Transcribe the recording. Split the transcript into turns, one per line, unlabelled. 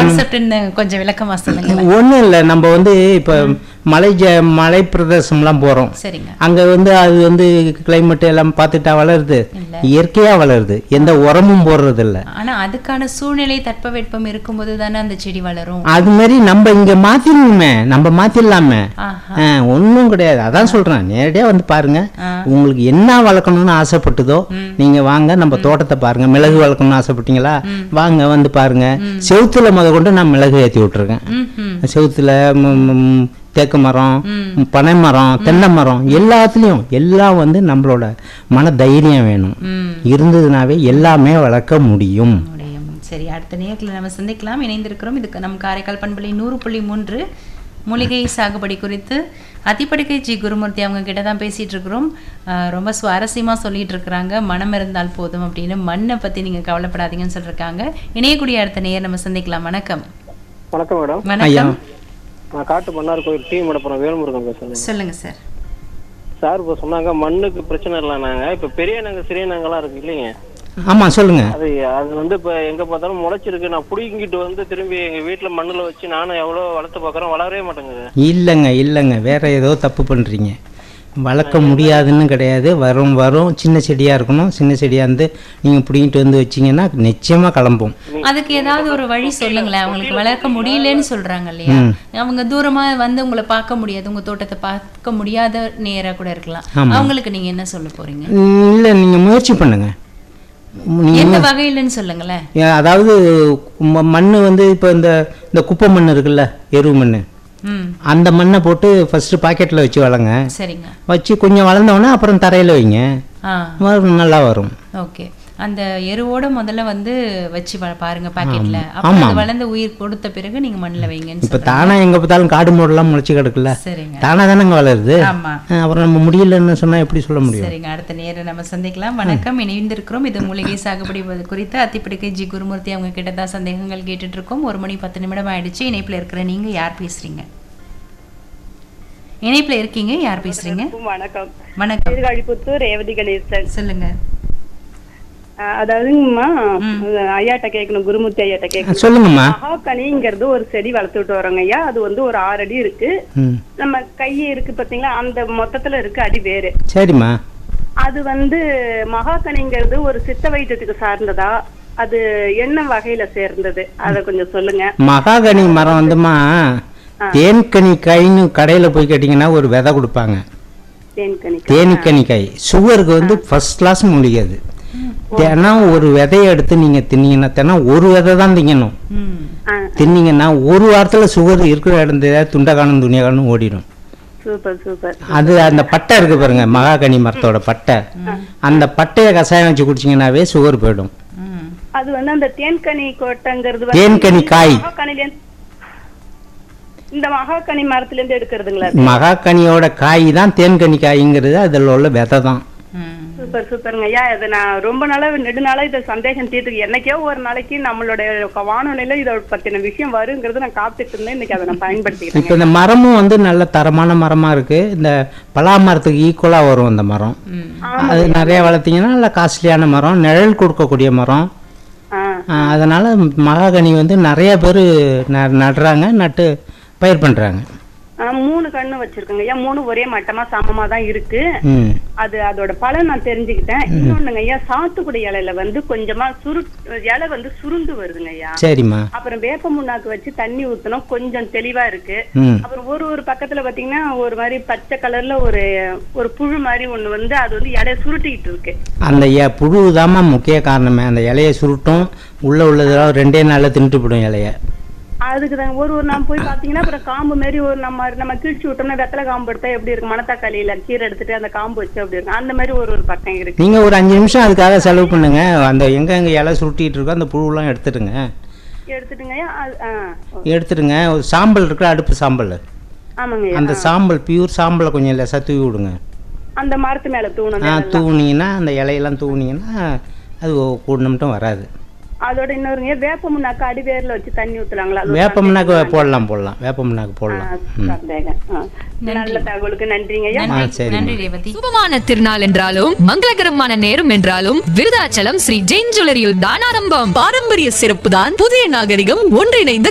கான்செப்ட்னு கொஞ்சம் விளக்கமா சொல்லுங்க
ஒண்ணும் இல்லை நம்ம வந்து இப்ப மலை ஜ மலை பிரதேசம்லாம் போறோம்
சரிங்க
அங்க வந்து அது வந்து கிளைமேட் எல்லாம் பார்த்துட்டா வளருது
இல்ல.
இயற்கையா வளருது எந்த உரமும் போடுறது இல்ல
ஆனா அதுக்கான சூழ்நிலை தட்பவெட்பம் இருக்கும்போது தானே அந்த செடி வளரும்
அது மாதிரி நம்ம இங்க மாத்திடணுமே நம்ம மாத்திடலாமே
ஆஹா
ஒன்றும் கிடையாது அதான் சொல்றேன் நேரடியா வந்து பாருங்க
ஆ.
உங்களுக்கு என்ன வளர்க்கணும்னு ஆசைப்பட்டதோ நீங்க வாங்க நம்ம தோட்டத்தை பாருங்க மிளகு வளர்க்கணும்னு ஆசைப்பட்டீங்களா வாங்க வந்து பாருங்க செவுத்துல முத கொண்டு நான் மிளகு ஏத்தி விட்டுருக்கேன்
ம் ம்
செவுத்துல ம், ம், தேக்கு மரம் பனை மரம் தென்னை மரம் எல்லாத்துலேயும் எல்லாம் வந்து நம்மளோட மன தைரியம் வேணும்
ம்
இருந்ததுனாவே எல்லாமே வளர்க்க முடியும்
முடியும் சரி அடுத்த நேரத்தில் நம்ம சந்திக்கலாம் இணைந்திருக்கிறோம் இதுக்கு நம் காரைக்கால் பண்பலை நூறு புள்ளி மூன்று மூலிகை சாகுபடி குறித்து அத்திப்படிக்கை ஜி குருமூர்த்தி அவங்க கிட்ட தான் பேசிட்டு இருக்கிறோம் ஆஹ் ரொம்ப சுவாரஸ்யமா சொல்லிட்டு இருக்கிறாங்க மனம் இருந்தால் போதும் அப்படின்னு மண்ணை பத்தி நீங்க கவலைப்படாதீங்கன்னு சொல்லிருக்காங்க இணையக்கூடிய அடுத்த நேரம் நம்ம சந்திக்கலாம் வணக்கம்
வணக்கம் மேடம்
ஐயா
வணக்கம்
நான் காட்டு மன்னார் கோயில் டீ மடப்புறம் வேல்முருகன் பேசுறேன்
சொல்லுங்க சார்
சார் இப்போ சொன்னாங்க மண்ணுக்கு பிரச்சனை இல்லை நாங்க இப்ப பெரிய நாங்க சிறிய நாங்கெல்லாம் இருக்கு இல்லைங்க
ஆமா சொல்லுங்க
அது அது வந்து இப்ப எங்க பார்த்தாலும் முளைச்சிருக்கு நான் புடிங்கிட்டு வந்து திரும்பி எங்க வீட்டுல மண்ணுல வச்சு நானும் எவ்வளவு வளர்த்து பார்க்கறேன் வளரவே மாட்டேங்குது
இல்லைங்க இல்லைங்க வேற ஏதோ தப்பு பண்றீங்க வளர்க்க முடியாதுன்னு கிடையாது வரும் வரும் சின்ன செடியா இருக்கணும் சின்ன செடியா இருந்து நீங்க பிடிங்கிட்டு வந்து வச்சீங்கன்னா நிச்சயமா கிளம்பும்
அதுக்கு ஏதாவது ஒரு வழி சொல்லுங்களேன் அவங்களுக்கு வளர்க்க முடியலன்னு சொல்றாங்க இல்லையா அவங்க தூரமா வந்து உங்களை பார்க்க முடியாது உங்க தோட்டத்தை பார்க்க முடியாத நேரா கூட இருக்கலாம் அவங்களுக்கு நீங்க என்ன சொல்ல போறீங்க
ம், இல்ல நீங்க முயற்சி பண்ணுங்க நீங்க
எந்த வகையிலன்னு சொல்லுங்களேன்
ஏ- அதாவது ம- மண்ணு வந்து இப்போ இந்த இந்த குப்பை மண் இருக்குல்ல எரு மண்
ம்
அந்த மண்ணை போட்டு ஃபர்ஸ்ட் பாக்கெட்டில் வச்சு வளங்க
சரிங்க
வச்சு கொஞ்சம் வளர்ந்தோடனே அப்புறம் தரையில் வைங்க
ஆ
வரும், நல்லா வரும்
ஓகே அந்த எருவோட முதல்ல வந்து வச்சு வ- பாருங்க பாக்கெட்ல அப்ப
ஆமா.
அது வளர்ந்து உயிர் கொடுத்த பிறகு நீங்க மண்ணுல வைங்கன்னு
இப்போ
சொல்றாங்க
தானே எங்கே பார்த்தாலும் காடு மூடெல்லாம் முளைச்சி கிடக்குல்ல
சரிங்க
தானே தானேங்க வளருது
ஆமா
ஆ, அப்புறம் நம்ம முடியலன்னு சொன்னால் எப்படி சொல்ல முடியும்
சரிங்க அடுத்த நேரம் நம்ம சந்திக்கலாம் வணக்கம் இணைந்திருக்கிறோம் இது மூலிகை சாகுபடி ப- குறித்து அத்திப்படிக்கை ஜி குருமூர்த்தி அவங்க கிட்ட தான் சந்தேகங்கள் கேட்டுட்டு இருக்கோம் ஒரு மணி பத்து நிமிடம் ஆயிடுச்சு இணைப்புல இருக்கிற நீங்க யார் பேசுறீங்க இணைப்புல இருக்கீங்க யார் பேசுறீங்க
வணக்கம்
வணக்கம்
சீர்காழிபுத்தூர் ரேவதி கணேசன்
சொல்லுங்க
அஹ் அதாவதுங்கம்மா ஐயாட்ட கேட்கணும் குருமூர்த்தி ஐயாட்ட கேட்கணும்
சொல்லுங்கம்மா
மகாக்கனிங்கிறது ஒரு செடி வளர்த்துட்டு வரோங்க ஐயா அது வந்து ஒரு ஆறு அடி இருக்கு
ம்
நம்ம கை இருக்கு பாத்தீங்களா அந்த மொத்தத்துல இருக்கு அடி வேறு
சரிம்மா
அது வந்து மகாக்கனிங்கிறது ஒரு சித்த வைத்தியத்துக்கு சார்ந்ததா அது என்ன வகையில சேர்ந்தது அத கொஞ்சம் சொல்லுங்க
மகாகனி மரம் வந்துமா தேன்கனிக்காய்னு கடையில் போய் கேட்டிங்கன்னா ஒரு விதை கொடுப்பாங்க
தேன்கனி
தேனிக்கனிக்காய் சுகருக்கு வந்து ஃபர்ஸ்ட் கிளாஸ் மூலிகை அது தினம் ஒரு விதையை எடுத்து நீங்கள் தின்னீங்கன்னா தினம் ஒரு விதை தான் திங்கணும்
ம்
ஆஹ்
தின்னீங்கன்னா ஒரு வாரத்தில் சுகர் இருக்கிற இடத்துல துண்டகானம் துணியகானம் ஓடிடும்
சூப்பர் சூப்பர்
அது அந்த பட்டை இருக்கு பாருங்க மகாகனி மரத்தோட பட்டை அந்த பட்டையை கஷாயம் வச்சு குடிச்சிங்கன்னாவே சுகர் போயிடும்
ம்
அது வந்து அந்த தேன்கனி கோட்டைங்கிறது
தேன்கனி காய்
மகாக்கனில இந்த மகாக்கனி மரத்துல இருந்து எடுக்கிறதுங்களா
மகாக்கனியோட காய் தான் தேன்கனி காய்ங்கிறது அதில் உள்ள விதை தான்
ம்
சூப்பர் சூப்பருங்க ஐயா இது நான் ரொம்ப நாளா நெடுநாளா இதை சந்தேகம் தீர்த்துக்கு என்னைக்கோ ஒரு நாளைக்கு நம்மளுடைய வானொலியில இதை பத்தின விஷயம் வருங்கிறது நான் காத்துட்டு இருந்தேன் இன்னைக்கு அதை நான் பயன்படுத்திக்கிறேன்
இப்போ இந்த மரமும் வந்து நல்ல தரமான மரமா இருக்கு இந்த பலா மரத்துக்கு ஈக்குவலாக வரும் இந்த மரம்
ம்
அது நிறைய வளர்த்தீங்கன்னா நல்ல காஸ்ட்லியான மரம் நிழல் கொடுக்கக்கூடிய மரம்
ஆ
ஆ, அதனால மகாகனி வந்து நிறைய பேர் நடுறாங்க நட்டு பயிர் பண்ணுறாங்க
ஆ, மூணு கண்ணு வச்சிருக்கேங்க ஐயா மூணு ஒரே மட்டமா சமமா தான் இருக்கு
ம்
அது அதோட பலன் நான் தெரிஞ்சுக்கிட்டேன் இன்னொன்னுங்க ஐயா சாத்துக்குடி இலையில வந்து கொஞ்சமா சுரு இலை வந்து சுருண்டு வருதுங்க ஐயா
சரிம்மா
அப்புறம் வேப்ப முன்னாக்கு வச்சு தண்ணி ஊத்தணும் கொஞ்சம் தெளிவா இருக்கு
ம்
அப்புறம் ஒரு ஒரு பக்கத்துல பாத்தீங்கன்னா ஒரு மாதிரி பச்சை கலர்ல ஒரு ஒரு புழு மாதிரி ஒண்ணு வந்து அது வந்து இடைய சுருட்டிக்கிட்டு இருக்கு
அந்த எ புழு முக்கிய காரணமே அந்த இலையை சுருட்டும் உள்ளே உள்ளதெல்லாம் ரெண்டே நாளில் தின்ட்டு போடும் இலைய
அதுக்கு தான் ஒரு ஒரு நாள் போய் பாத்தீங்கன்னா அப்புறம் காம்பு மாதிரி ஒரு நம்ம நம்ம கிழிச்சு விட்டோம்னா வெத்தலை காம்பு எடுத்தா எப்படி இருக்கு மணத்தக்காளியில கீரை எடுத்துட்டு அந்த காம்பு வச்சு அப்படி இருக்கு அந்த மாதிரி ஒரு ஒரு பக்கம் இருக்கு
நீங்கள் ஒரு அஞ்சு நிமிஷம் அதுக்காக செலவு பண்ணுங்க அந்த எங்கே எங்கே இலை சுருட்டிட்டு இருக்கோ அந்த புழுவெல்லாம் எடுத்துடுங்க
எடுத்துட்டுங்க ஐயா அது- ஆ, ஓ.
எடுத்துடுங்க ஒரு சாம்பல் இருக்குல்ல அடுப்பு சாம்பல்
ஆமாங்க ஐயா.
அந்த சாம்பல் பியூர் சாம்பலை கொஞ்சம் லேசாக தூவி விடுங்க
அந்த மரத்து மேல தூணும்
ஆ தூவுனீங்கன்னா அந்த இலையெல்லாம் தூவுனீங்கன்னா அது கூடு மட்டும் வராது
அதோட இன்னொருங்க வேப்ப முன்னாக்கு அடிவேர்ல வச்சு தண்ணி ஊத்துலாங்களா அது ஒரு
வேப்பம்னாக்கு போடலாம் போடலாம் வேப்பம்னாக்கு போடலாம்
சந்தேகம். ஆ. நல்ல தகவலுக்கு நன்றிங்க ஐயா
நன்றி
சரிம்மா.
நன்றி ரேவதி
சுபமான திருநாள் என்றாலும் மங்களகரமான நேரம் என்றாலும் விருதாச்சலம் ஸ்ரீ ஜெயின் ஜுவல்லரியில் தான் ஆரம்பம் பாரம்பரிய சிறப்பு தான் புதிய நாகரிகம் ஒன்றிணைந்த